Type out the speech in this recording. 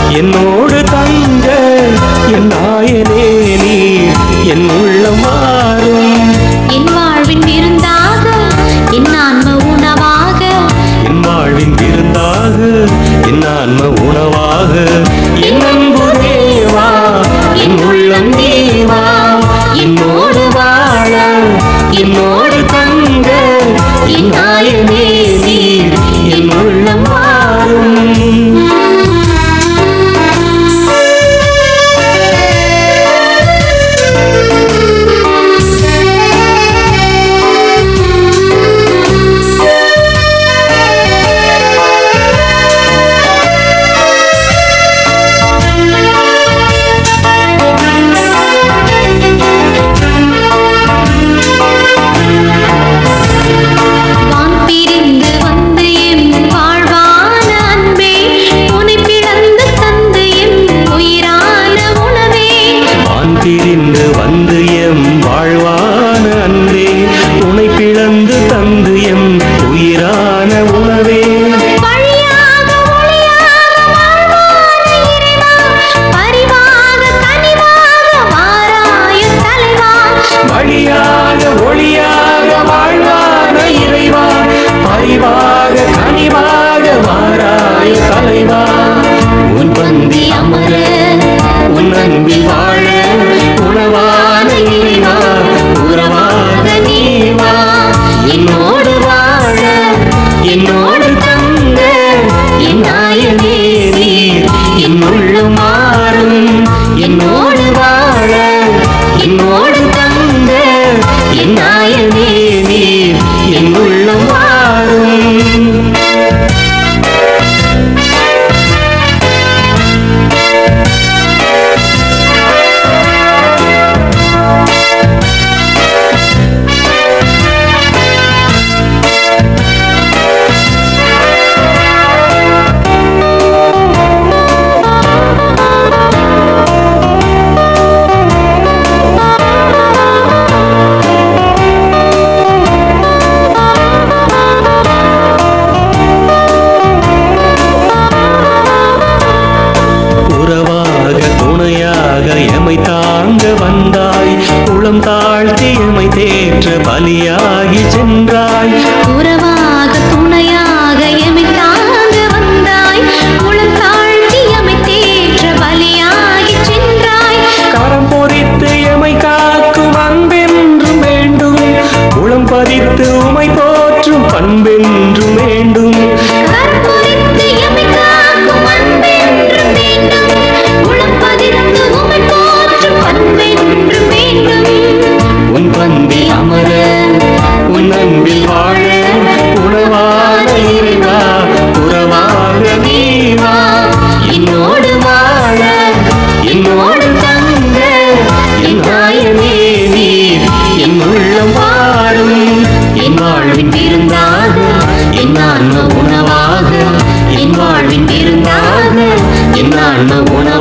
என்னோடு தங்க என் நாயனே நீர் என் உள்ளம் மாறும் என் வாழ்வின் விருந்தாக என் ஆன்ம உணவாக என் வாழ்வின் விருந்தாக என் ஆன்ம உணவாக என் அன்பு தேவா என் உள்ளம் தேவா என்னோடு வாழ என்னோடு தங்க என் நாயனே நீர் என் உள்ளம் மாறும் வான் பிரிந்து வந்து என் வாழ்வான அன்பே உனை பிளந்து தந்து என் உயிரான உணவே வான் பிரிந்து வந்து எம் வாழ்வான அன்பே உனை பிளந்து தந்து எம் உயிரான உணவே வழியாக ஒளியாக வாழ்வான இறைவா பரிவாக கனிவாக வாராய தலைவா வழியாக ஒளியாக வாழ்வான இறைவா பரிவாக கனிவாக வாராய் தலைவா உன் பந்தி அமர உன் அன்பில் வாழ உணவான இறைவா உறவாக நீவா என்னோடு வாழ என்னோடு தங்க என் நாயனே நீர் என் உள்ளம் மாறும் என்னோடு வாழ என்னோடு தங்க என் நாயனே நீர் என் உள்ளம் மாறும் உறவாக துணையாக எமை தாங்க வந்தாய் உளம் தாழ்த்தி எமை தேற்ற பலியாகி சென்றாய் உறவாக துணையாக எமை தாங்க வந்தாய் உளம் தாழ்த்தி எமை தேற்ற பலியாகி சென்றாய் கரம் பொறித்து எமை காக்கும் அன்பென்றும் வேண்டும் உளம் பதித்து உமை போற்றும் பண்பென்றும் வேண்டும் கற்பொறித்து எமை காக்கும் அன்பென்றும் வேண்டும் உளம் பதித்து உமை போற்றும் பண்பென்றும் வேண்டும் உன் பந்தி அமர உன் அன்பில் வாழ உணவான இறைவா உறவாக நீவா என்னோடு வாழ என்னோடு தங்க என் நாயனே நீர் என் உள்ளம் வாழும் என் வாழ்வின் விருந்தாக என் ஆன்ம உணவாக என் வாழ்வின் விருந்தாக என் ஆன்ம உணவாக